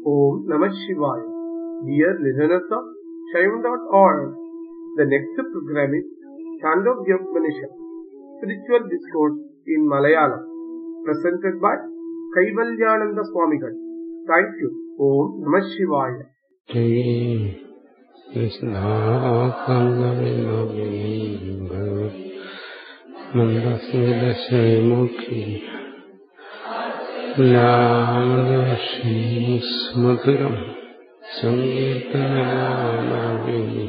Om Namah Shivaya. Dear listeners of Shaivan.org, the next program is Chandogya Upanishad, Spiritual Discourse in Malayalam, presented by Kaivalyananda Swamigal. Thank you. Om Namah Shivaya. മന്ദസ്മിതശ്രീമുഖി ലാമദശീസ്മധുരം സങ്കീർത്തനാമി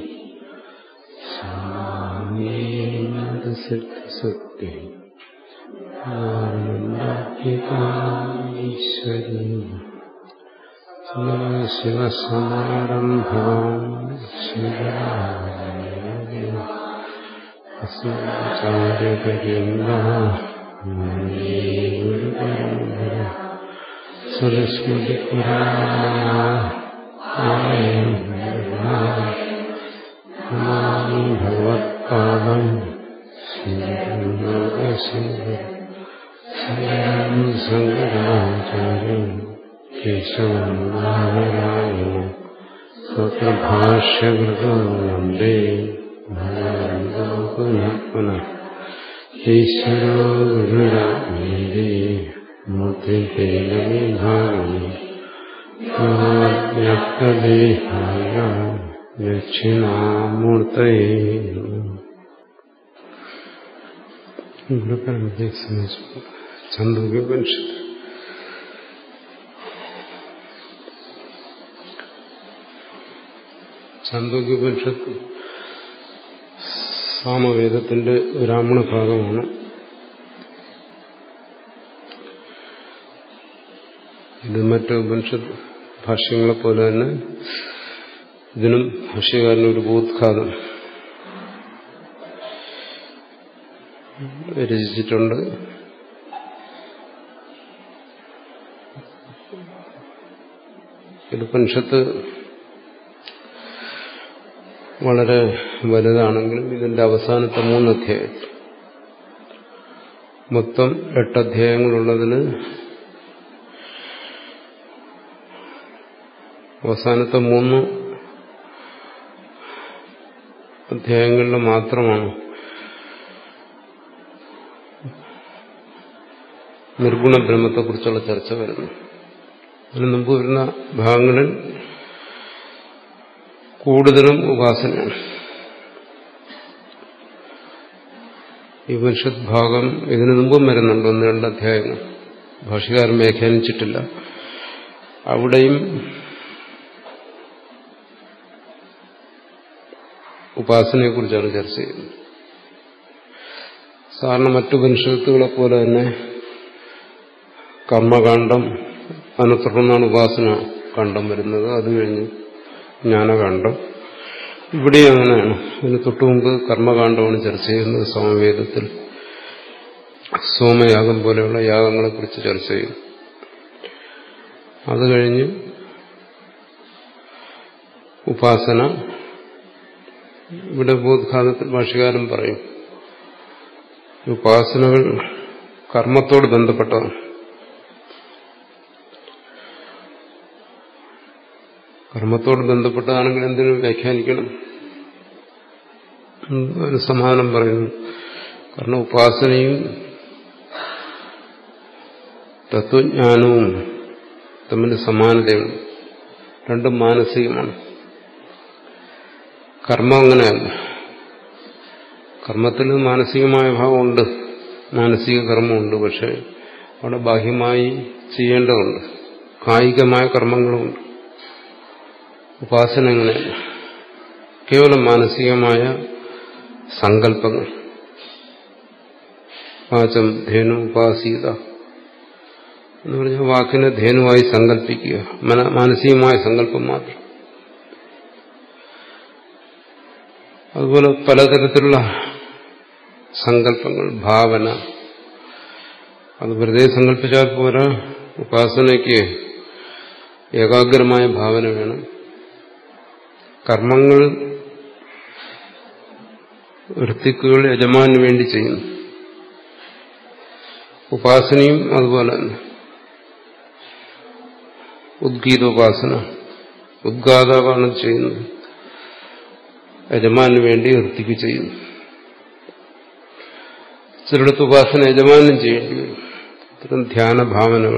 സിദ്ധസത്യ ഈശ്വരീ ശിവസമാരംഭം ശിവാചാര്യപര്യന്ത Saraswati ഭഗവത്പാദം ശങ്കരാചാര്യം കേശവനാരായ സ്വപ്രഭാഷ്യകൃതം വന്ദേ ഭഗവന്തോ പുനഃ പുനഃ ഈശ്വരോ ഗുരുരാമേരേ മൂർത്തിഭേദവിഭാഗി വ്യക്തദേഹായ ദക്ഷിണാമൂർത്തയേ ഇവിടെ പരമത്തെ സംബന്ധിച്ചു ചന്ദ്രോപനിഷത്ത് ചന്ദ്രോപനിഷത്ത് സാമവേദത്തിന്റെ ബ്രാഹ്മണ ഭാഗമാണ് ഇത് മറ്റ് ഉപനിഷത്ത് ഭാഷ്യങ്ങളെ പോലെ തന്നെ ഇതിനും ഭാഷ്യകാരനൊരു ബോധ്ഘാതം രചിച്ചിട്ടുണ്ട് ഇത് ഉപനിഷത്ത് വളരെ വലുതാണെങ്കിലും ഇതിന്റെ അവസാനത്തെ മൂന്ന് അധ്യായം മൊത്തം എട്ട് അധ്യായങ്ങളുള്ളതിൽ അവസാനത്തെ മൂന്ന് അധ്യായങ്ങളിൽ മാത്രമാണ് നിർഗുണ ബ്രഹ്മത്തെക്കുറിച്ചുള്ള ചർച്ച വരുന്നത് അതിന് മുമ്പ് വരുന്ന ഭാഗങ്ങളിൽ കൂടുതലും ഉപാസനയാണ് ഈ ഉപനിഷത്ത് ഭാഗം ഇതിനു മുമ്പും വരുന്നുണ്ട് ഒന്ന് രണ്ട് അധ്യായങ്ങൾ ഭാഷകാരൻ വ്യാഖ്യാനിച്ചിട്ടില്ല അവിടെയും ഉപാസനയെക്കുറിച്ചാണ് ചർച്ച ചെയ്യുന്നത് സാധാരണ മറ്റു ഉപനിഷത്തുകളെ പോലെ തന്നെ കർമ്മകാന്ഡം അതിനെ തുടർന്നാണ് ഉപാസന കാണ്ഡം വരുന്നത് അത് കഴിഞ്ഞ് ജ്ഞാനകാന്ഡം ഇവിടെ അങ്ങനെയാണ് അതിന് തൊട്ടുമുമ്പ് കർമ്മകാന്ഡമാണ് ചർച്ച ചെയ്യുന്നത് സമവേദത്തിൽ സോമയാഗം പോലെയുള്ള യാഗങ്ങളെക്കുറിച്ച് ചർച്ച ചെയ്യും അത് കഴിഞ്ഞ് ഉപാസന ഇവിടെ ബോധ്ഘാതത്തിൽ ഭാഷകാരൻ പറയും ഉപാസനകൾ കർമ്മത്തോട് ബന്ധപ്പെട്ടതാണ് കർമ്മത്തോട് ബന്ധപ്പെട്ടതാണെങ്കിൽ എന്തിനു വ്യാഖ്യാനിക്കണം ഒരു സമാധാനം പറയുന്നു കാരണം ഉപാസനയും തത്വജ്ഞാനവും തമ്മിൽ സമാനതയുണ്ട് രണ്ടും മാനസികമാണ് കർമ്മം അങ്ങനെയല്ല കർമ്മത്തിൽ മാനസികമായ ഭാവമുണ്ട് മാനസിക കർമ്മമുണ്ട് പക്ഷെ അവിടെ ബാഹ്യമായി ചെയ്യേണ്ടതുണ്ട് കായികമായ കർമ്മങ്ങളുമുണ്ട് ഉപാസന അങ്ങനെയല്ല കേവലം മാനസികമായ സങ്കല്പങ്ങൾ വാചം ധേനു ഉപാസീത എന്ന് പറഞ്ഞാൽ വാക്കിനെ ധേനുവായി സങ്കല്പിക്കുക മാനസികമായ സങ്കല്പം മാത്രം അതുപോലെ പലതരത്തിലുള്ള സങ്കല്പങ്ങൾ ഭാവന അത് വെറുതെ സങ്കല്പിച്ചാൽ പോരാ ഉപാസനയ്ക്ക് ഏകാഗ്രമായ ഭാവന വേണം കർമ്മങ്ങൾ വൃത്തിക്കുകൾ യജമാനു വേണ്ടി ചെയ്യുന്നു ഉപാസനയും അതുപോലെ തന്നെ ഉദ്ഗീതോപാസന ഉദ്ഗാതാവാണ് ചെയ്യുന്നത് യജമാനു വേണ്ടി വൃത്തിക്ക് ചെയ്യുന്നു ചിലടത്ത് ഉപാസന യജമാനും ചെയ്യേണ്ടി വരും ഇത്തരം ധ്യാന ഭാവനകൾ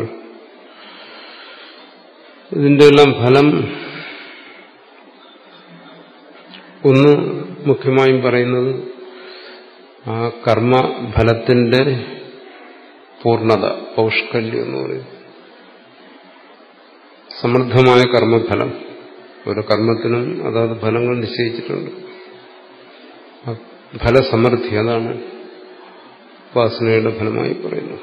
ഇതിന്റെ എല്ലാം ഫലം ഒന്ന് മുഖ്യമായും പറയുന്നത് ആ കർമ്മഫലത്തിന്റെ പൂർണ്ണത പൗഷ്കല്യം എന്ന് പറയും സമൃദ്ധമായ കർമ്മഫലം ഓരോ കർമ്മത്തിനും അതാത് ഫലങ്ങൾ നിശ്ചയിച്ചിട്ടുണ്ട് ഫലസമൃദ്ധി അതാണ് ഉപാസനയുടെ ഫലമായി പറയുന്നത്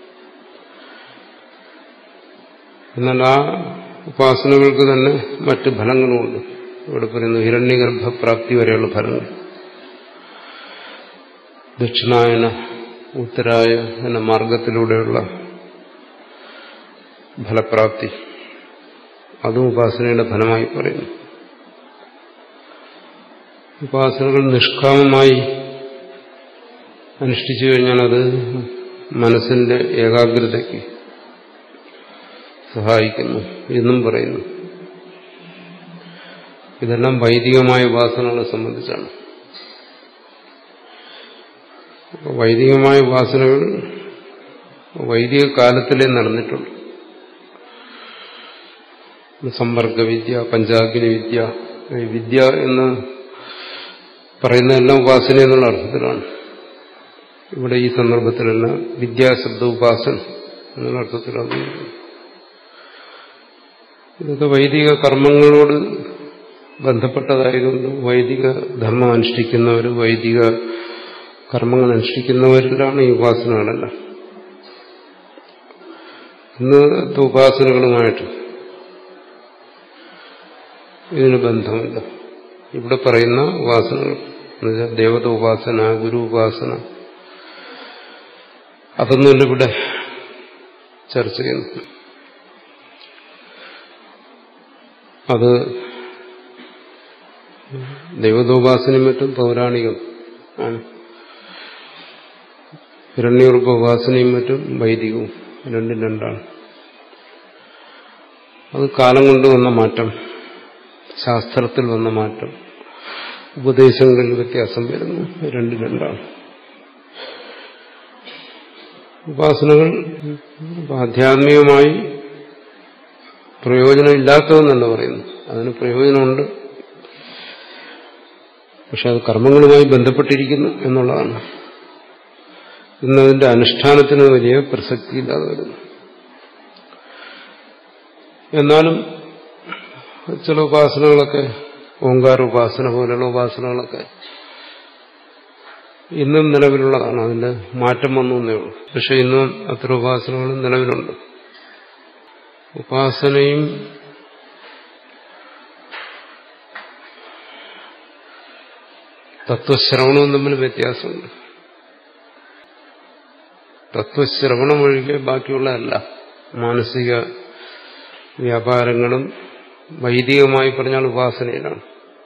എന്നാൽ ആ ഉപാസനകൾക്ക് തന്നെ മറ്റ് ഫലങ്ങളുമുണ്ട് ഇവിടെ പറയുന്നു ഹിരണ്യഗർഭപ്രാപ്തി വരെയുള്ള ഫലങ്ങൾ ദക്ഷിണായന ഉത്തരായ എന്ന മാർഗത്തിലൂടെയുള്ള ഫലപ്രാപ്തി അതും ഉപാസനയുടെ ഫലമായി പറയുന്നു ഉപാസനകൾ നിഷ്കാമമായി അനുഷ്ഠിച്ചു കഴിഞ്ഞാൽ അത് മനസ്സിന്റെ ഏകാഗ്രതയ്ക്ക് സഹായിക്കുന്നു എന്നും പറയുന്നു ഇതെല്ലാം വൈദികമായ ഉപാസനകളെ സംബന്ധിച്ചാണ് വൈദികമായ ഉപാസനകൾ വൈദിക കാലത്തിലേ നടന്നിട്ടുണ്ട് സമ്പർക്കവിദ്യ പഞ്ചാഗ്നി വിദ്യ വിദ്യ എന്ന് പറയുന്നതെല്ലാം ഉപാസന എന്നുള്ള അർത്ഥത്തിലാണ് ഇവിടെ ഈ സന്ദർഭത്തിലെല്ലാം വിദ്യാശബ്ദ ഉപാസന എന്നുള്ള അർത്ഥത്തിലാണ് ഇതൊക്കെ വൈദിക കർമ്മങ്ങളോട് ബന്ധപ്പെട്ടതായതുകൊണ്ട് വൈദിക ധർമ്മം അനുഷ്ഠിക്കുന്നവർ വൈദിക കർമ്മങ്ങൾ അനുഷ്ഠിക്കുന്നവരിലാണ് ഈ ഉപാസനകളെല്ലാം ഇന്നത്തെ ഉപാസനകളുമായിട്ട് ഇതിന് ബന്ധമില്ല ഇവിടെ പറയുന്ന ഉപാസനകൾ എന്നുവെച്ചാൽ ദേവത ഉപാസന ഗുരു ഉപാസന അതൊന്നുമില്ല ഇവിടെ ചർച്ച ചെയ്യുന്നു അത് ദൈവതോപാസനയും മറ്റും പൗരാണികം ആണ് ഹിരണ്യവർഗ ഉപാസനയും മറ്റും വൈദികവും രണ്ടും രണ്ടാണ് അത് കാലം കൊണ്ട് വന്ന മാറ്റം ശാസ്ത്രത്തിൽ വന്ന മാറ്റം ഉപദേശങ്ങളിൽ വ്യത്യാസം വരുന്നു രണ്ടും രണ്ടാണ് ഉപാസനകൾ ആധ്യാത്മികമായി പ്രയോജനമില്ലാത്തതെന്നല്ല പറയുന്നു അതിന് പ്രയോജനമുണ്ട് പക്ഷെ അത് കർമ്മങ്ങളുമായി ബന്ധപ്പെട്ടിരിക്കുന്നു എന്നുള്ളതാണ് ഇന്നതിന്റെ അനുഷ്ഠാനത്തിന് വലിയ പ്രസക്തിയില്ലാതെ വരുന്നു എന്നാലും ചില ഉപാസനകളൊക്കെ ഓങ്കാര ഉപാസന പോലെയുള്ള ഉപാസനകളൊക്കെ ഇന്നും നിലവിലുള്ളതാണ് അതിന്റെ മാറ്റം വന്നു എന്നേ ഉള്ളൂ പക്ഷെ ഇന്നും അത്ര ഉപാസനകളും നിലവിലുണ്ട് ഉപാസനയും തത്വശ്രവണവും തമ്മിൽ വ്യത്യാസമുണ്ട് തത്വശ്രവണം ഒഴികെ ബാക്കിയുള്ളതല്ല മാനസിക വ്യാപാരങ്ങളും വൈദികമായി പറഞ്ഞാൽ ഉപാസനയിലാണ്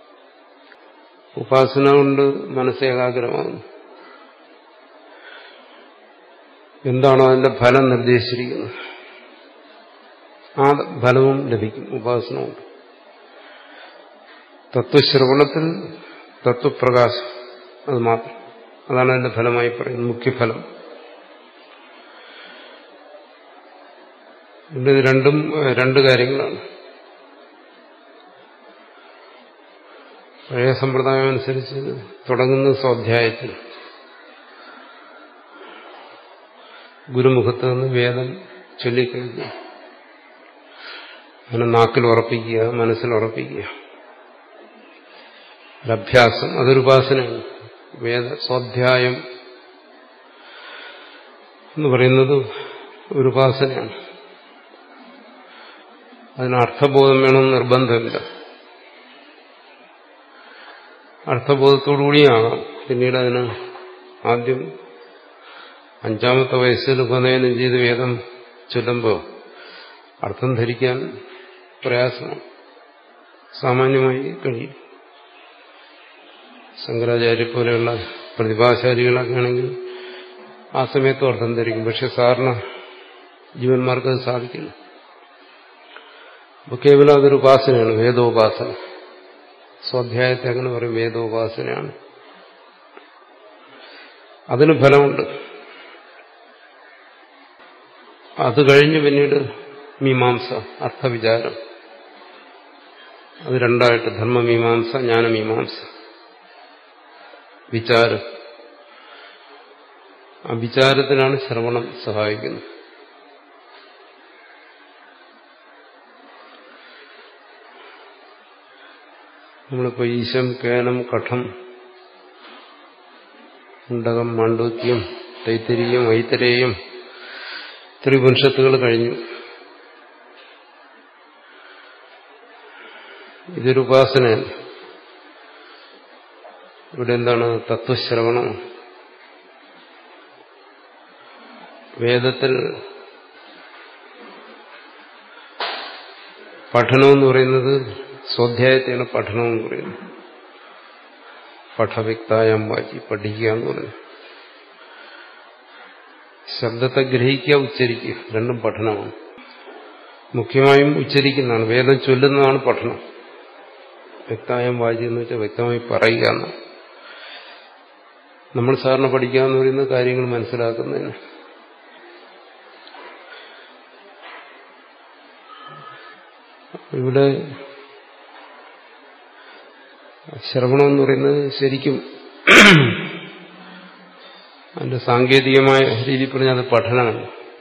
ഉപാസന കൊണ്ട് മനസ്സ് ഏകാഗ്രമാകുന്നു എന്താണോ അതിന്റെ ഫലം നിർദ്ദേശിച്ചിരിക്കുന്നത് ആ ഫലവും ലഭിക്കും ഉപാസന കൊണ്ട് തത്വശ്രവണത്തിൽ തത്വപ്രകാശം അത് മാത്രം അതാണ് അതിന്റെ ഫലമായി പറയുന്നത് മുഖ്യഫലം ഇത് രണ്ടും രണ്ട് കാര്യങ്ങളാണ് പഴയ സമ്പ്രദായം അനുസരിച്ച് തുടങ്ങുന്ന സ്വാധ്യായത്തിൽ ഗുരുമുഖത്ത് നിന്ന് വേദം ചൊല്ലിക്കഴിഞ്ഞു അങ്ങനെ നാക്കിൽ ഉറപ്പിക്കുക മനസ്സിൽ ഉറപ്പിക്കുക ഒരഭ്യാസം അതൊരു ഉപാസനയാണ് വേദ സ്വാധ്യായം എന്ന് പറയുന്നത് ഒരു ഉപാസനയാണ് അതിന് അർത്ഥബോധം വേണമെന്ന് നിർബന്ധമില്ല അർത്ഥബോധത്തോടുകൂടിയാകാം പിന്നീട് അതിന് ആദ്യം അഞ്ചാമത്തെ വയസ്സിൽ ഉപനയനം ചെയ്ത് വേദം ചൊല്ലുമ്പോൾ അർത്ഥം ധരിക്കാൻ പ്രയാസമാണ് സാമാന്യമായി കഴിയും ശങ്കരാചാര്യ പോലെയുള്ള പ്രതിഭാശാലികളൊക്കെ ആണെങ്കിൽ ആ സമയത്തും അർത്ഥം ധരിക്കും പക്ഷെ സാധാരണ ജീവന്മാർക്ക് അത് സാധിക്കില്ല അപ്പൊ കേവലം അതൊരു ഉപാസനയാണ് വേദോപാസന സ്വാധ്യായത്തെ അങ്ങനെ പറയും വേദോപാസനയാണ് അതിന് ഫലമുണ്ട് അത് കഴിഞ്ഞ് പിന്നീട് മീമാംസ അർത്ഥവിചാരം അത് രണ്ടായിട്ട് ധർമ്മമീമാംസ ജ്ഞാനമീമാംസ വിചാരം ആ വിചാരത്തിലാണ് ശ്രവണം സഹായിക്കുന്നത് നമ്മളിപ്പോ ഈശം കേനം കഠം ഉണ്ടകം മാണ്ഡൂക്യം തൈത്തിരിയും ഐത്തരേയും ത്രിപുരുഷത്തുകൾ കഴിഞ്ഞു ഇതൊരു ഉപാസനയല്ല ഇവിടെ എന്താണ് തത്വശ്രവണം വേദത്തിൽ പഠനമെന്ന് പറയുന്നത് സ്വാധ്യായത്തെയാണ് പഠനമെന്ന് പറയുന്നത് പഠവ്യക്തായം വാചി പഠിക്കുക എന്ന് പറയുന്നത് ശബ്ദത്തെ ഗ്രഹിക്കുക ഉച്ചരിക്കുക രണ്ടും പഠനമാണ് മുഖ്യമായും ഉച്ചരിക്കുന്നതാണ് വേദം ചൊല്ലുന്നതാണ് പഠനം വ്യക്തായം വാചി എന്ന് വെച്ചാൽ വ്യക്തമായി പറയുക എന്നാണ് നമ്മൾ സാറിന് പഠിക്കുക എന്ന് പറയുന്നത് കാര്യങ്ങൾ മനസ്സിലാക്കുന്നതിന് ഇവിടെ ശ്രവണം എന്ന് പറയുന്നത് ശരിക്കും അതിന്റെ സാങ്കേതികമായ രീതി പറഞ്ഞാൽ അത് പഠനമാണ്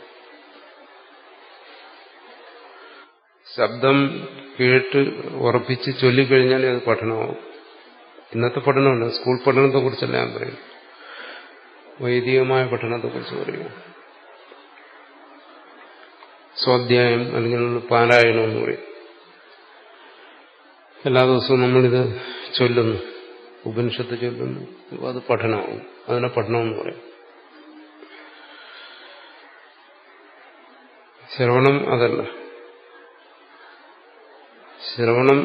ശബ്ദം കേട്ട് ഉറപ്പിച്ച് ചൊല്ലിക്കഴിഞ്ഞാൽ അത് പഠനമാവും ഇന്നത്തെ പഠനമല്ല സ്കൂൾ പഠനത്തെ കുറിച്ചല്ല ഞാൻ പറയുന്നു വൈദികമായ പഠനത്തെ കുറിച്ച് പറയുക സ്വാധ്യായം അല്ലെങ്കിൽ പാരായണം എന്ന് പറയും എല്ലാ ദിവസവും നമ്മളിത് ചൊല്ലുന്നു ഉപനിഷത്ത് ചൊല്ലുന്നു അപ്പോൾ അത് പഠനമാവും അതിനെ പഠനമെന്ന് പറയും ശ്രവണം അതല്ല ശ്രവണം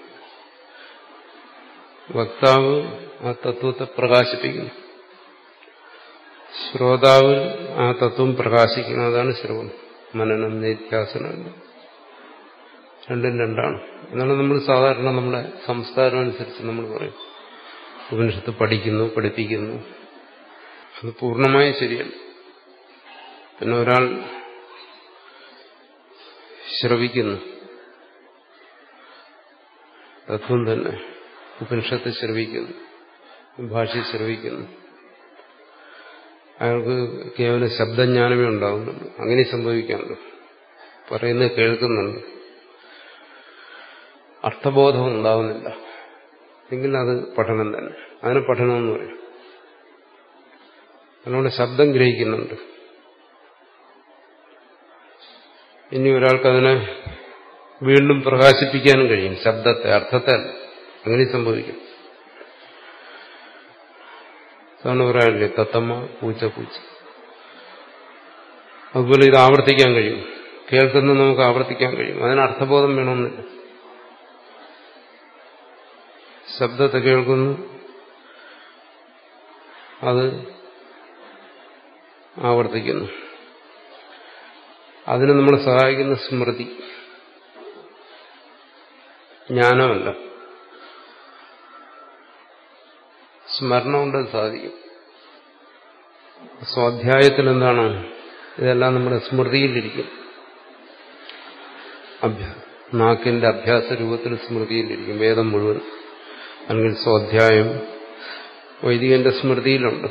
വക്താവ് ആ തത്വത്തെ പ്രകാശിപ്പിക്കുന്നു ശ്രോതാവ് ആ തത്വം പ്രകാശിക്കുന്നു അതാണ് ശ്രവണം മനനം നിത്യാസനം രണ്ടും രണ്ടാണ് എന്നാണ് നമ്മൾ സാധാരണ നമ്മുടെ സംസ്കാരം അനുസരിച്ച് നമ്മൾ പറയും ഉപനിഷത്ത് പഠിക്കുന്നു പഠിപ്പിക്കുന്നു അത് പൂർണ്ണമായി ശരിയല്ല പിന്നെ ഒരാൾ ശ്രവിക്കുന്നു തത്വം തന്നെ ഉപനിഷത്ത് ശ്രവിക്കുന്നു ഭാഷ ശ്രവിക്കുന്നു അയാൾക്ക് കേവലം ശബ്ദജ്ഞാനമേ ഉണ്ടാകുന്നുള്ളൂ അങ്ങനെ സംഭവിക്കാമല്ലോ പറയുന്നത് കേൾക്കുന്നുണ്ട് അർത്ഥബോധം ഉണ്ടാകുന്നില്ല എങ്കിൽ അത് പഠനം തന്നെ അതിന് പഠനം എന്ന് പറയും അതുകൊണ്ട് ശബ്ദം ഗ്രഹിക്കുന്നുണ്ട് ഇനി ഒരാൾക്കതിനെ വീണ്ടും പ്രകാശിപ്പിക്കാനും കഴിയും ശബ്ദത്തെ അർത്ഥത്തെ അങ്ങനെ സംഭവിക്കും അതാണ് പറയാനില്ലേ തത്തമ്മ പൂച്ച പൂച്ച അതുപോലെ ഇത് ആവർത്തിക്കാൻ കഴിയും കേൾക്കുന്നത് നമുക്ക് ആവർത്തിക്കാൻ കഴിയും അതിന് അർത്ഥബോധം വേണമെന്നില്ല ശബ്ദത്തെ കേൾക്കുന്നു അത് ആവർത്തിക്കുന്നു അതിന് നമ്മളെ സഹായിക്കുന്ന സ്മൃതി ജ്ഞാനമല്ല സ്മരണ കൊണ്ട് സാധിക്കും സ്വാധ്യായത്തിൽ എന്താണ് ഇതെല്ലാം നമ്മുടെ സ്മൃതിയിലിരിക്കും നാക്കിന്റെ അഭ്യാസ രൂപത്തിൽ സ്മൃതിയിലിരിക്കും വേദം മുഴുവൻ അല്ലെങ്കിൽ സ്വാധ്യായം വൈദികന്റെ സ്മൃതിയിലുണ്ട്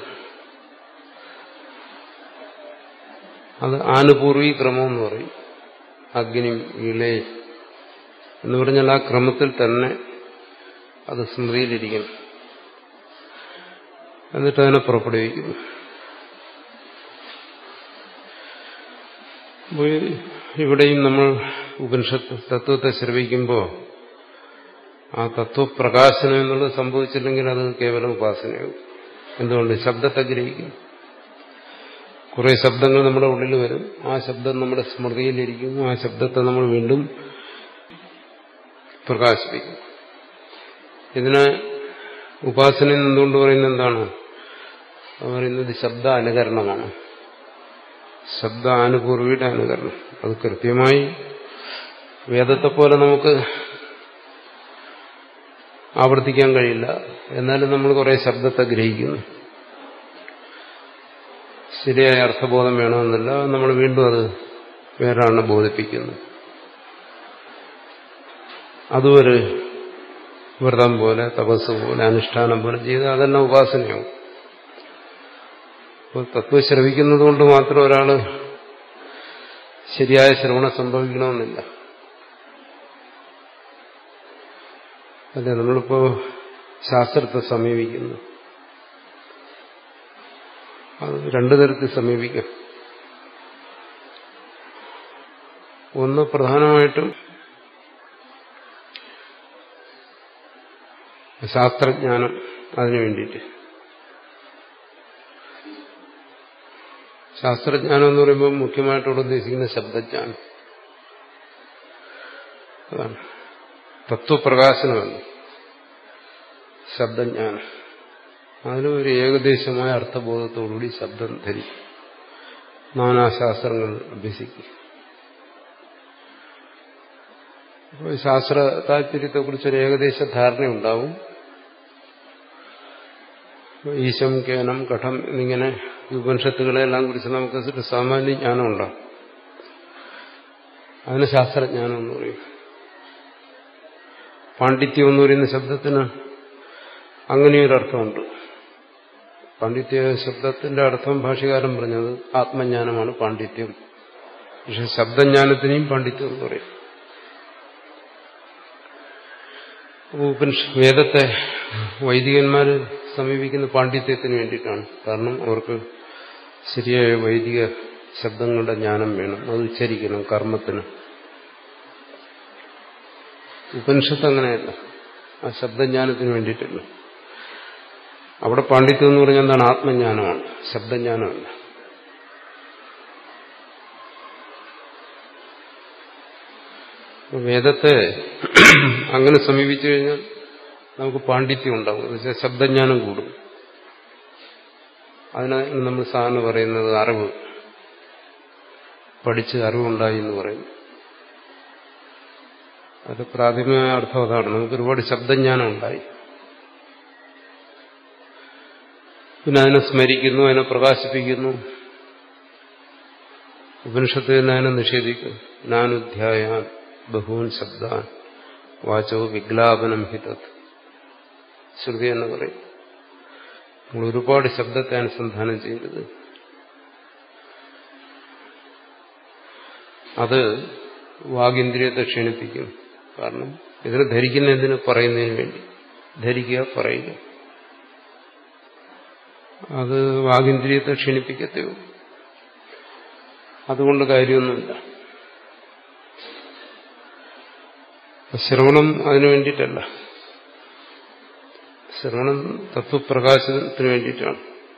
അത് ആനുപൂർവീ ക്രമം എന്ന് പറയും അഗ്നി ഇളേ എന്ന് പറഞ്ഞാൽ ആ ക്രമത്തിൽ തന്നെ അത് സ്മൃതിയിലിരിക്കണം എന്നിട്ട് അതിനെ പുറപ്പെടുവിക്കുന്നു ഇവിടെയും നമ്മൾ ഉപനിഷത്ത് തത്വത്തെ ശ്രവിക്കുമ്പോൾ ആ തത്വപ്രകാശനം എന്നുള്ളത് സംഭവിച്ചില്ലെങ്കിൽ അത് കേവലം ഉപാസനയാകും എന്തുകൊണ്ട് ശബ്ദത്തെ ഗ്രഹിക്കും കുറെ ശബ്ദങ്ങൾ നമ്മുടെ ഉള്ളിൽ വരും ആ ശബ്ദം നമ്മുടെ സ്മൃതിയിലിരിക്കും ആ ശബ്ദത്തെ നമ്മൾ വീണ്ടും പ്രകാശിപ്പിക്കും ഇതിനെ ഉപാസന എന്തുകൊണ്ട് പറയുന്നത് എന്താണ് പറയുന്നത് ശബ്ദ അനുകരണമാണ് ശബ്ദ അനുപൂർവിയുടെ അനുകരണം അത് കൃത്യമായി വേദത്തെ പോലെ നമുക്ക് ആവർത്തിക്കാൻ കഴിയില്ല എന്നാലും നമ്മൾ കുറെ ശബ്ദത്തെ ഗ്രഹിക്കുന്നു ശരിയായ അർത്ഥബോധം വേണമെന്നില്ല നമ്മൾ വീണ്ടും അത് വേറൊരാളിനെ ബോധിപ്പിക്കുന്നു അതും ഒരു വ്രതം പോലെ തപസ് പോലെ അനുഷ്ഠാനം പോലെ ചെയ്ത് അതെല്ലാം ഉപാസനയാവും അപ്പോൾ തത്വം ശ്രവിക്കുന്നത് കൊണ്ട് മാത്രം ഒരാള് ശരിയായ ശ്രവണം സംഭവിക്കണമെന്നില്ല അതെ നമ്മളിപ്പോ ശാസ്ത്രത്തെ സമീപിക്കുന്നു അത് രണ്ടു തരത്തിൽ സമീപിക്കാം ഒന്ന് പ്രധാനമായിട്ടും ശാസ്ത്രജ്ഞാനം അതിനു വേണ്ടിയിട്ട് ശാസ്ത്രജ്ഞാനം എന്ന് പറയുമ്പോൾ മുഖ്യമായിട്ടോട് ഉദ്ദേശിക്കുന്ന ശബ്ദജ്ഞാനം അതാണ് തത്വപ്രകാശനമല്ല ശബ്ദജ്ഞാനം അതിന് ഒരു ഏകദേശമായ അർത്ഥബോധത്തോടുകൂടി ശബ്ദം ധരിക്കും നാനാശാസ്ത്രങ്ങൾ അഭ്യസിക്കും അപ്പോൾ ശാസ്ത്ര താല്പര്യത്തെക്കുറിച്ചൊരു ഏകദേശ ധാരണയുണ്ടാവും ഈശം കേനം കഠം എന്നിങ്ങനെ ഉപനിഷത്തുകളെല്ലാം കുറിച്ച് നമുക്ക് ഒരു സാമാന്യ ജ്ഞാനം ഉണ്ടാവും അതിന് ശാസ്ത്രജ്ഞാനം എന്ന് പറയും പാണ്ഡിത്യം എന്ന് പറയുന്ന ശബ്ദത്തിന് അങ്ങനെയൊരർത്ഥമുണ്ട് പാണ്ഡിത്യ ശബ്ദത്തിന്റെ അർത്ഥം ഭാഷകാരൻ പറഞ്ഞത് ആത്മജ്ഞാനമാണ് പാണ്ഡിത്യം പക്ഷെ ശബ്ദജ്ഞാനത്തിനെയും പാണ്ഡിത്യം എന്ന് പറയും ഉപനിഷ വേദത്തെ വൈദികന്മാർ സമീപിക്കുന്ന പാണ്ഡിത്യത്തിന് വേണ്ടിയിട്ടാണ് കാരണം അവർക്ക് ശരിയായ വൈദിക ശബ്ദങ്ങളുടെ ജ്ഞാനം വേണം അത് ഉച്ചരിക്കണം കർമ്മത്തിന് ഉപനിഷത്ത് അങ്ങനെയല്ല ആ ശബ്ദജ്ഞാനത്തിന് വേണ്ടിയിട്ടല്ല അവിടെ പാണ്ഡിത്യം എന്ന് പറഞ്ഞാൽ എന്താണ് ആത്മജ്ഞാനമാണ് ശബ്ദജ്ഞാനമല്ല വേദത്തെ അങ്ങനെ സമീപിച്ചു കഴിഞ്ഞാൽ നമുക്ക് പാണ്ഡിത്യം ഉണ്ടാകും എന്ന് വെച്ചാൽ ശബ്ദജ്ഞാനം കൂടും അതിനാണ് നമ്മൾ സാധാരണ പറയുന്നത് അറിവ് പഠിച്ച് അറിവുണ്ടായി എന്ന് പറയുന്നു അത് പ്രാഥമികമായ അർത്ഥം അതാണ് നമുക്ക് ഒരുപാട് ശബ്ദജ്ഞാനം ഉണ്ടായി പിന്നെ അതിനെ സ്മരിക്കുന്നു അതിനെ പ്രകാശിപ്പിക്കുന്നു ഉപനിഷത്ത് തന്നെ അതിനെ നിഷേധിക്കും നാനുധ്യായാൻ ബഹൂൻ ശബ്ദാൻ വാചോ വിഗ്ലാപനം ഹിതത് ശ്രുതി എന്ന് പറയും നമ്മൾ ഒരുപാട് ശബ്ദത്തെ അനുസന്ധാനം ചെയ്തത് അത് വാഗിന്ദ്രിയത്തെ ക്ഷീണിപ്പിക്കും കാരണം ഇതിനെ ധരിക്കുന്നതിന് പറയുന്നതിന് വേണ്ടി ധരിക്കുക പറയുക അത് വാഗിന്ദ്രിയത്തെ ക്ഷീണിപ്പിക്കത്തേ ഉള്ളൂ അതുകൊണ്ട് കാര്യമൊന്നുമില്ല ശ്രവണം അതിനു വേണ്ടിയിട്ടല്ല ശ്രവണം തത്വപ്രകാശനത്തിന് വേണ്ടിയിട്ടാണ്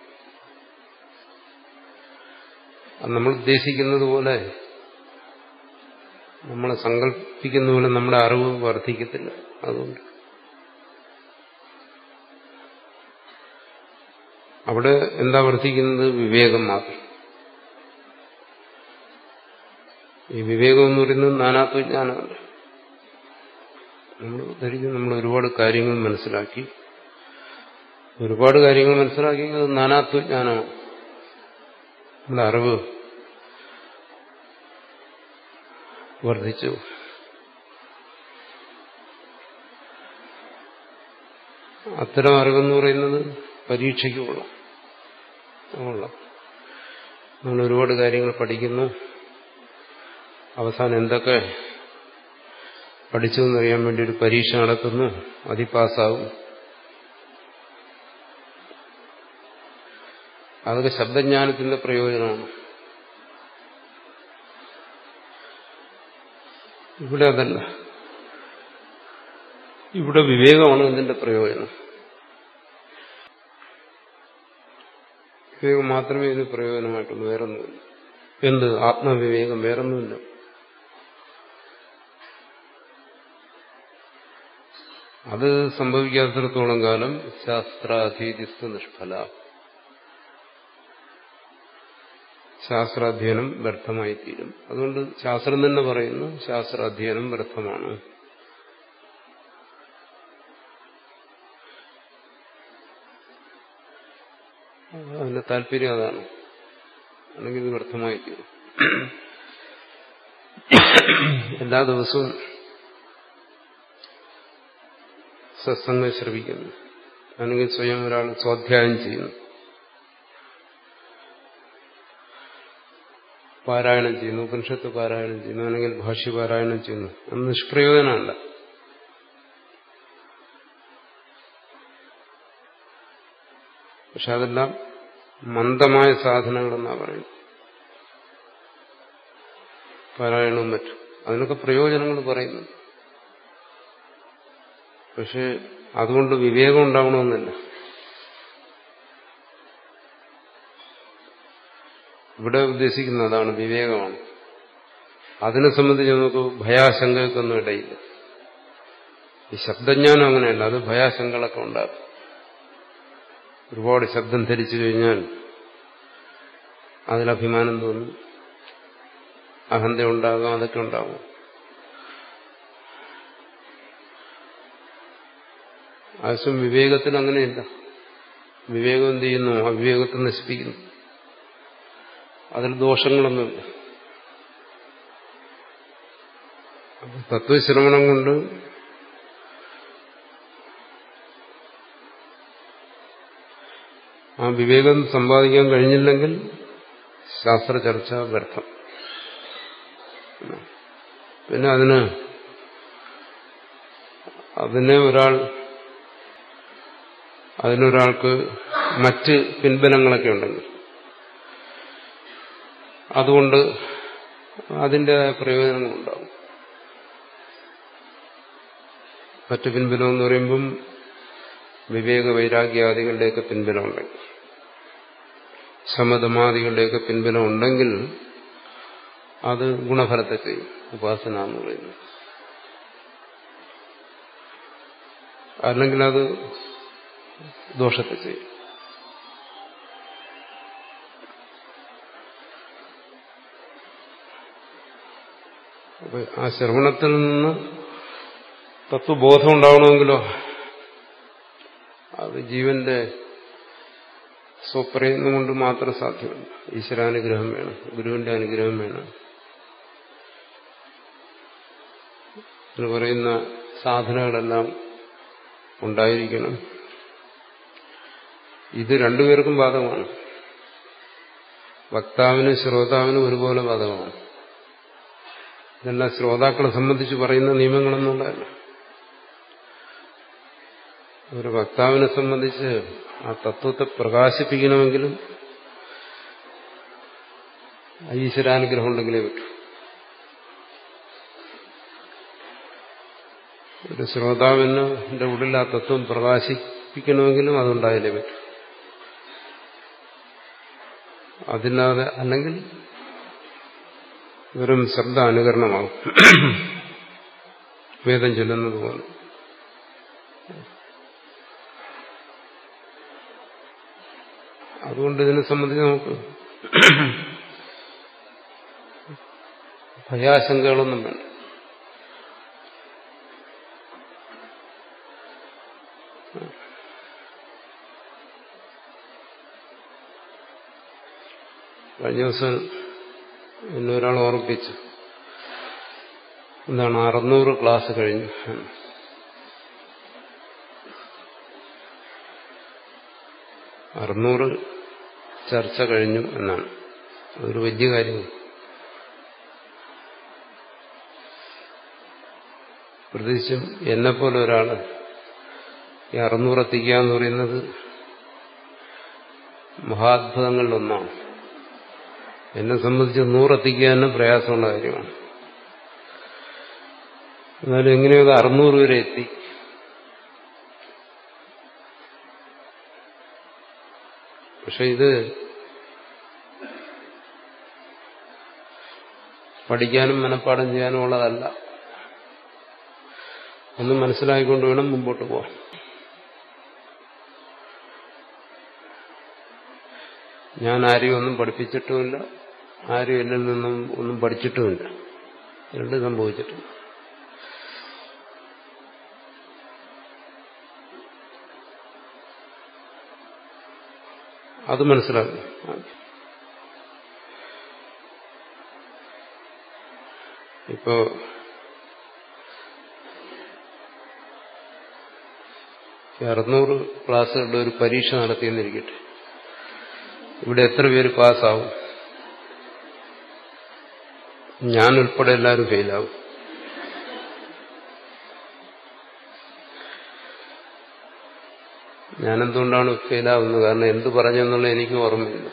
അത് നമ്മൾ ഉദ്ദേശിക്കുന്നത് പോലെ നമ്മൾ സങ്കല്പിക്കുന്ന പോലെ നമ്മുടെ അറിവ് വർദ്ധിക്കത്തില്ല അതുകൊണ്ട് അവിടെ എന്താ വർദ്ധിക്കുന്നത് വിവേകം മാത്രം ഈ വിവേകം എന്ന് പറയുന്നത് നാനാത്വജ്ഞാനമല്ല നമ്മൾ ധരിക്കും നമ്മൾ ഒരുപാട് കാര്യങ്ങൾ മനസ്സിലാക്കി ഒരുപാട് കാര്യങ്ങൾ മനസ്സിലാക്കി അത് നാനാത്വജ്ഞാനമാണ് നമ്മുടെ അറിവ് വർദ്ധിച്ചു അത്തരം അറിവെന്ന് പറയുന്നത് പരീക്ഷയ്ക്ക് കൊള്ളാം കൊള്ളാം നമ്മൾ ഒരുപാട് കാര്യങ്ങൾ പഠിക്കുന്നു അവസാനം എന്തൊക്കെ പഠിച്ചു എന്നറിയാൻ വേണ്ടി ഒരു പരീക്ഷ നടത്തുന്നു അതി പാസ്സാവും അതൊക്കെ ശബ്ദജ്ഞാനത്തിന്റെ പ്രയോജനമാണ് ഇവിടെ അതല്ല ഇവിടെ വിവേകമാണ് ഇതിന്റെ പ്രയോജനം വിവേകം മാത്രമേ ഇതിന് പ്രയോജനമായിട്ടുള്ളൂ വേറൊന്നുമില്ല എന്ത് ആത്മവിവേകം വേറൊന്നുമില്ല അത് സംഭവിക്കാത്തിടത്തോളം കാലം ശാസ്ത്രാധീതിസ്ഥ നിഷ്ഫല ശാസ്ത്രാധ്യയനം വ്യർത്ഥമായി തീരും അതുകൊണ്ട് ശാസ്ത്രം തന്നെ പറയുന്നു ശാസ്ത്രാധ്യയനം വ്യർത്ഥമാണ് അതിന്റെ താല്പര്യം അതാണ് അല്ലെങ്കിൽ ഇത് വ്യർത്ഥമായി തീരും എല്ലാ ദിവസവും സത്സംഗം ശ്രവിക്കുന്നു അല്ലെങ്കിൽ സ്വയം ഒരാൾ സ്വാധ്യായം ചെയ്യുന്നു പാരായണം ചെയ്യുന്നു ഉപനിഷത്ത് പാരായണം ചെയ്യുന്നു അല്ലെങ്കിൽ ഭാഷ്യ പാരായണം ചെയ്യുന്നു അത് നിഷ്പ്രയോജനമല്ല പക്ഷെ അതെല്ലാം മന്ദമായ സാധനങ്ങളെന്നാ പറയുന്നത് പാരായണവും മറ്റും അതിനൊക്കെ പ്രയോജനങ്ങൾ പറയുന്നു പക്ഷെ അതുകൊണ്ട് വിവേകം ഉണ്ടാവണമെന്നില്ല ഇവിടെ ഉദ്ദേശിക്കുന്ന അതാണ് വിവേകമാണ് അതിനെ സംബന്ധിച്ച് നമുക്ക് ഭയാശങ്കയ്ക്കൊന്നും ഇടയില്ല ഈ ശബ്ദജ്ഞാനം അങ്ങനെയല്ല അത് ഭയാശങ്കകളൊക്കെ ഉണ്ടാകും ഒരുപാട് ശബ്ദം ധരിച്ചു കഴിഞ്ഞാൽ അതിലഭിമാനം തോന്നും അഹന്ത ഉണ്ടാകാം അതൊക്കെ ഉണ്ടാകും ആവശ്യം വിവേകത്തിന് അങ്ങനെയില്ല വിവേകം എന്ത് ചെയ്യുന്നു അവിവേകത്തെ നശിപ്പിക്കുന്നു അതിൽ ദോഷങ്ങളൊന്നുമില്ല തത്വശ്രവണം കൊണ്ട് ആ വിവേകം സമ്പാദിക്കാൻ കഴിഞ്ഞില്ലെങ്കിൽ ശാസ്ത്ര ചർച്ച വ്യർത്ഥം പിന്നെ അതിന് അതിനെ ഒരാൾ അതിനൊരാൾക്ക് മറ്റ് പിൻബലങ്ങളൊക്കെ ഉണ്ടെങ്കിൽ അതുകൊണ്ട് അതിൻ്റെതായ പ്രയോജനങ്ങളുണ്ടാകും മറ്റു പിൻബലം എന്ന് പറയുമ്പം വിവേക വൈരാഗ്യാദികളുടെയൊക്കെ പിൻബലമുണ്ടെങ്കിൽ ശമതമാദികളുടെയൊക്കെ പിൻബലം ഉണ്ടെങ്കിൽ അത് ഗുണഫലത്തെ ചെയ്യും ഉപാസന എന്ന് പറയുന്നത് അല്ലെങ്കിൽ അത് ദോഷത്തെ ചെയ്യും അപ്പൊ ആ ശ്രവണത്തിൽ നിന്ന് തത്വബോധം ഉണ്ടാവണമെങ്കിലോ അത് ജീവന്റെ സ്വപ്രയത്നം കൊണ്ട് മാത്രം സാധ്യമല്ല ഈശ്വരാനുഗ്രഹം വേണം ഗുരുവിന്റെ അനുഗ്രഹം വേണം എന്ന് പറയുന്ന സാധനങ്ങളെല്ലാം ഉണ്ടായിരിക്കണം ഇത് രണ്ടുപേർക്കും ബാധകമാണ് വക്താവിനും ശ്രോതാവിനും ഒരുപോലെ ബാധകമാണ് ഇതെല്ലാം ശ്രോതാക്കളെ സംബന്ധിച്ച് പറയുന്ന നിയമങ്ങളെന്നുള്ളതല്ല ഒരു വക്താവിനെ സംബന്ധിച്ച് ആ തത്വത്തെ പ്രകാശിപ്പിക്കണമെങ്കിലും ഈശ്വരാനുഗ്രഹം ഉണ്ടെങ്കിലേ പറ്റൂ ഒരു ശ്രോതാവിന് എന്റെ ഉള്ളിൽ ആ തത്വം പ്രകാശിപ്പിക്കണമെങ്കിലും അതുണ്ടായാലേ പറ്റൂ അതില്ലാതെ അല്ലെങ്കിൽ വെറും ശബ്ദ അനുകരണമാകും വേദം ചൊല്ലുന്നത് പോലെ അതുകൊണ്ട് ഇതിനെ സംബന്ധിച്ച് നമുക്ക് ഭയാശങ്കകളൊന്നും വേണ്ട കഴിഞ്ഞ ദിവസം എന്നെ ഒരാൾ ഓർമ്മിപ്പിച്ചു എന്താണ് അറുന്നൂറ് ക്ലാസ് കഴിഞ്ഞു അറുന്നൂറ് ചർച്ച കഴിഞ്ഞു എന്നാണ് അതൊരു വലിയ കാര്യമാണ് പ്രത്യേകിച്ചും എന്നെപ്പോലെ ഒരാള് ഈ അറുന്നൂറ് എത്തിക്കുക എന്ന് പറയുന്നത് മഹാത്ഭുതങ്ങളിലൊന്നാണ് എന്നെ സംബന്ധിച്ച് നൂറെത്തിക്കുക തന്നെ പ്രയാസമുള്ള കാര്യമാണ് എന്നാലും എങ്ങനെയോ അറുന്നൂറ് വരെ എത്തി പക്ഷെ ഇത് പഠിക്കാനും മനഃപ്പാഠം ചെയ്യാനും ഉള്ളതല്ല ഒന്ന് മനസ്സിലാക്കിക്കൊണ്ട് വേണം മുമ്പോട്ട് പോകാൻ ഞാൻ ആരെയും ഒന്നും പഠിപ്പിച്ചിട്ടുമില്ല ആരും എന്നിൽ നിന്നും ഒന്നും പഠിച്ചിട്ടുമില്ല രണ്ടും സംഭവിച്ചിട്ടുണ്ട് അത് മനസ്സിലാക്കണം ഇപ്പോ അറുന്നൂറ് ക്ലാസ്സുകളുടെ ഒരു പരീക്ഷ നടത്തിയെന്നിരിക്കട്ടെ ഇവിടെ എത്ര പേര് പാസ്സാവും ഞാൻ ഉൾപ്പെടെ എല്ലാവരും ഫെയിലാവും ഞാനെന്തുകൊണ്ടാണ് ഫെയിലാവുന്നത് കാരണം എന്ത് പറഞ്ഞെന്നുള്ള എനിക്ക് ഓർമ്മയില്ല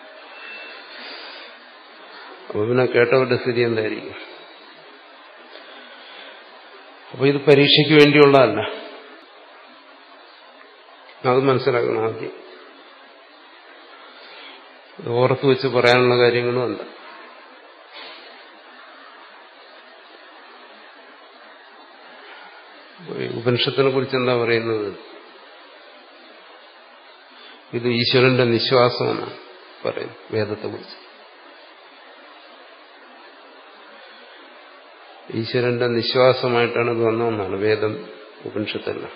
അപ്പൊ പിന്നെ കേട്ടവരുടെ സ്ഥിതി എന്തായിരിക്കും അപ്പൊ ഇത് പരീക്ഷയ്ക്ക് വേണ്ടിയുള്ളതല്ല അത് മനസ്സിലാക്കണം ആദ്യം ഇത് ഓർത്ത് വെച്ച് പറയാനുള്ള കാര്യങ്ങളും അല്ല ഉപനിഷത്തിനെ കുറിച്ച് എന്താ പറയുന്നത് ഇത് ഈശ്വരന്റെ നിശ്വാസമെന്നാണ് പറയും വേദത്തെ കുറിച്ച് ഈശ്വരന്റെ നിശ്വാസമായിട്ടാണ് ഇത് വന്നതെന്നാണ് വേദം ഉപനിഷത്തെല്ലാം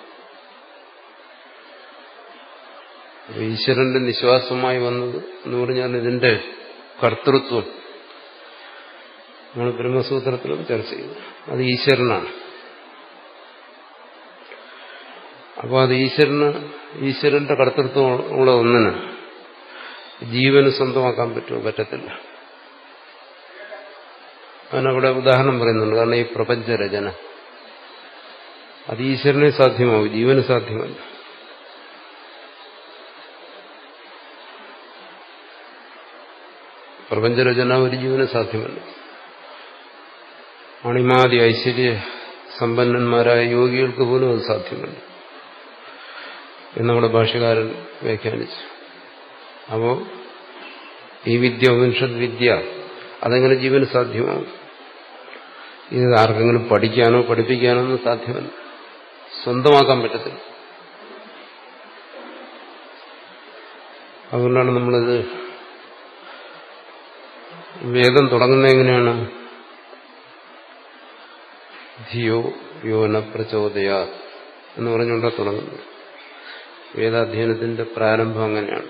ഈശ്വരന്റെ നിശ്വാസമായി വന്നത് എന്ന് പറഞ്ഞാൽ ഇതിന്റെ കർത്തൃത്വം നമ്മൾ ബ്രഹ്മസൂത്രത്തിലും ചർച്ച ചെയ്തു അത് ഈശ്വരനാണ് അപ്പോൾ അത് ഈശ്വരന് ഈശ്വരന്റെ കർത്തൃത്വം ഉള്ള ഒന്നിന് ജീവന് സ്വന്തമാക്കാൻ പറ്റുമോ പറ്റത്തില്ല അതിനവിടെ ഉദാഹരണം പറയുന്നുണ്ട് കാരണം ഈ പ്രപഞ്ചരചന അത് ഈശ്വരനെ സാധ്യമാവും ജീവന് സാധ്യമല്ല പ്രപഞ്ചരചന ഒരു ജീവന് സാധ്യമല്ല അണിമാതി ഐശ്വര്യ സമ്പന്നന്മാരായ യോഗികൾക്ക് പോലും അത് സാധ്യമല്ല എന്നവിടെ ഭാഷകാരൻ വ്യാഖ്യാനിച്ചു അപ്പോ ഈ വിദ്യ ഉപനിഷത് വിദ്യ അതെങ്ങനെ ജീവന് സാധ്യമാവും ഇത് ആർക്കെങ്കിലും പഠിക്കാനോ പഠിപ്പിക്കാനോ ഒന്നും സാധ്യമല്ല സ്വന്തമാക്കാൻ പറ്റത്തില്ല അതുകൊണ്ടാണ് നമ്മളിത് വേദം തുടങ്ങുന്നത് എങ്ങനെയാണ് ധിയോ യോന പ്രചോദയാ എന്ന് പറഞ്ഞുകൊണ്ടാണ് തുടങ്ങുന്നത് വേദാധ്യയനത്തിന്റെ പ്രാരംഭം അങ്ങനെയാണ്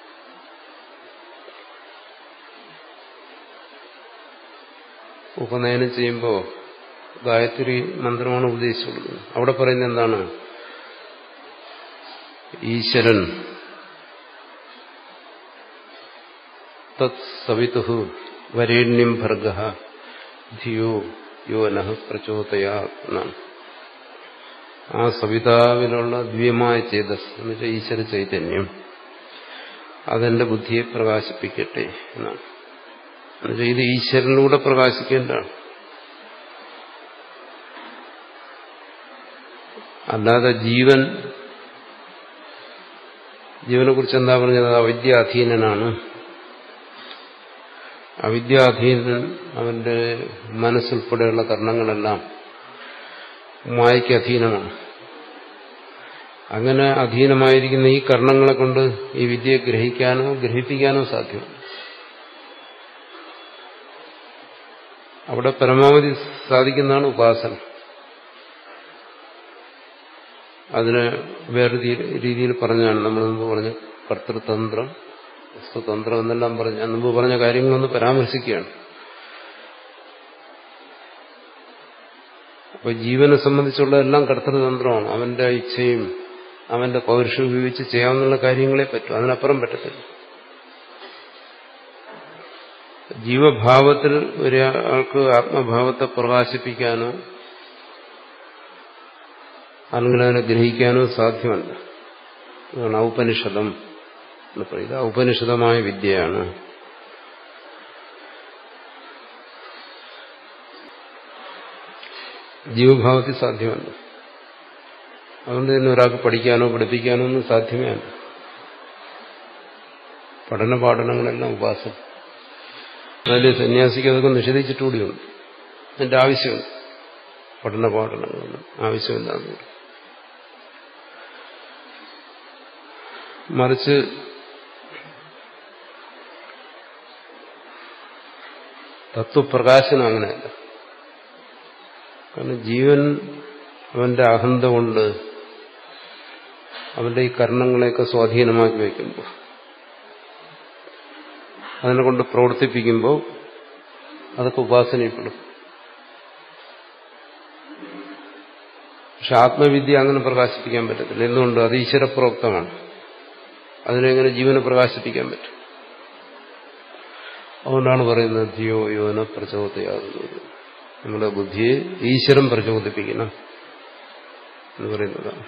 ഉപനയനം ചെയ്യുമ്പോൾ ഗായത്രി മന്ത്രമാണ് ഉപദേശിച്ചുള്ളത് അവിടെ പറയുന്നത് എന്താണ് ഈശ്വരൻ തത് സവിതു വരേണ്യം ഭർഗ ധിയോ യോനഃ പ്രചോദയാ എന്നാണ് ആ സവിതാവിലുള്ള ദിവ്യമായ ചേതസ് എന്ന് വെച്ചാൽ ഈശ്വര ചൈതന്യം അതെന്റെ ബുദ്ധിയെ പ്രകാശിപ്പിക്കട്ടെ എന്നാണ് എന്നുവെച്ചാൽ ഇത് ഈശ്വരനിലൂടെ പ്രകാശിക്കേണ്ടതാണ് അല്ലാതെ ജീവൻ ജീവനെ കുറിച്ച് എന്താ പറഞ്ഞത് അവിദ്യാധീനനാണ് അവിദ്യാധീനൻ അവന്റെ മനസ്സുൾപ്പെടെയുള്ള കർണങ്ങളെല്ലാം മായയ്ക്ക് അധീനമാണ് അങ്ങനെ അധീനമായിരിക്കുന്ന ഈ കർണങ്ങളെ കൊണ്ട് ഈ വിദ്യയെ ഗ്രഹിക്കാനോ ഗ്രഹിപ്പിക്കാനോ സാധ്യമാണ് അവിടെ പരമാവധി സാധിക്കുന്നതാണ് ഉപാസന അതിന് വേറെ രീതിയിൽ പറഞ്ഞാണ് നമ്മൾ മുമ്പ് പറഞ്ഞ കർത്തൃതന്ത്രം വസ്തുതന്ത്രം എന്നെല്ലാം പറഞ്ഞ മുമ്പ് പറഞ്ഞ കാര്യങ്ങളൊന്ന് പരാമർശിക്കുകയാണ് അപ്പൊ ജീവനെ സംബന്ധിച്ചുള്ള എല്ലാം കർത്തൃതന്ത്രമാണ് അവന്റെ ഇച്ഛയും അവന്റെ പൗരുഷം ഉപയോഗിച്ച് ചെയ്യാവുന്ന കാര്യങ്ങളെ പറ്റും അതിനപ്പുറം പറ്റത്തില്ല ജീവഭാവത്തിൽ ഒരാൾക്ക് ആത്മഭാവത്തെ പ്രകാശിപ്പിക്കാനോ അല്ലെങ്കിൽ അതിനെ ഗ്രഹിക്കാനോ സാധ്യമല്ല അതാണ് ഔപനിഷദം എന്ന് പറയുന്നത് ഔപനിഷദമായ വിദ്യയാണ് ജീവഭാവത്തിൽ സാധ്യമല്ല അതുകൊണ്ട് തന്നെ ഒരാൾക്ക് പഠിക്കാനോ പഠിപ്പിക്കാനോ ഒന്നും സാധ്യമേ അല്ല പഠന പാഠനങ്ങളെല്ലാം ഉപാസന അതിൽ സന്യാസിക്ക് അതൊക്കെ നിഷേധിച്ചിട്ടുകൂടിയുണ്ട് അതിന്റെ ആവശ്യമുണ്ട് പഠന പാഠനങ്ങളൊന്നും ആവശ്യമില്ലാന്ന് മറിച്ച് തത്വപ്രകാശനം അങ്ങനെയല്ല കാരണം ജീവൻ അവന്റെ അഹന്ത കൊണ്ട് അവന്റെ ഈ കർണങ്ങളെയൊക്കെ സ്വാധീനമാക്കി വയ്ക്കുമ്പോൾ അതിനെ കൊണ്ട് പ്രവർത്തിപ്പിക്കുമ്പോൾ അതൊക്കെ ഉപാസനയിൽപ്പെടും പക്ഷെ ആത്മവിദ്യ അങ്ങനെ പ്രകാശിപ്പിക്കാൻ പറ്റത്തില്ല എന്തുകൊണ്ട് അത് ഈശ്വരപ്രോക്തമാണ് അതിനെങ്ങനെ ജീവനെ പ്രകാശിപ്പിക്കാൻ പറ്റും അതുകൊണ്ടാണ് പറയുന്നത് ധിയോ യോന പ്രചോദയാകുന്നത് നമ്മുടെ ബുദ്ധിയെ ഈശ്വരൻ പ്രചോദിപ്പിക്കണം എന്ന് പറയുന്നതാണ്